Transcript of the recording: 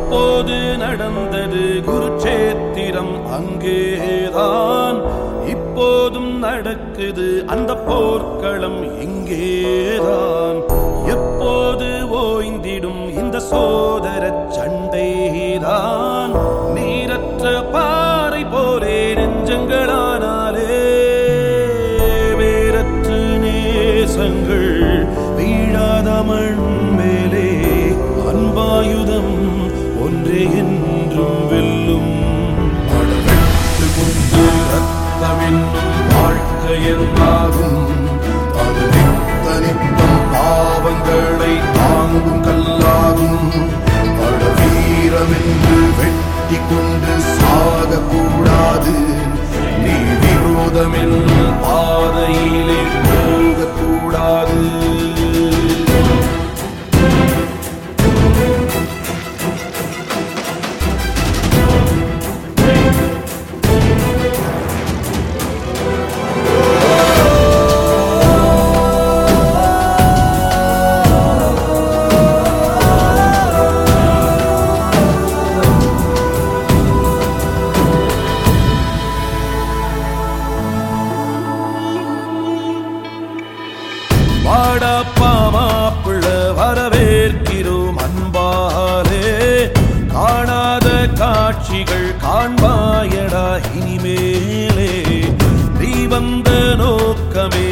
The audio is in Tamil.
அப்போது நடந்தது குருச்சேத்திரம் அங்கேதான் இப்போதும் நடக்குது அந்த போர்க்களம் எங்கேதான் எப்போது ஓய்ந்திடும் இந்த சோதர சண்டைதான் நீரற்ற பாறை போலே நெஞ்சங்களானாலே வேரற்று நேசங்கள் வீழாத மண் மேலே அன்பாயுதம் ஒன்றே என்றும் வெல்லும் அடவெட்டு கொண்டு ரத்தமென்னும் வாழ்க்கை என்றாகும் அது நித்த நித்தம் பாவங்களை தாங்கும் கல்லாகும் அட வீரமென்று வெட்டி கொண்டு சாகக்கூடாது நீ விரோதமென் பாதையிலே போகக்கூடாது வாடாப்பா மாப்பிள்ள வரவேற்கிறோம் அன்பாலே காணாத காட்சிகள் காண்பாயடா இனிமேலே நீ வந்த நோக்கமே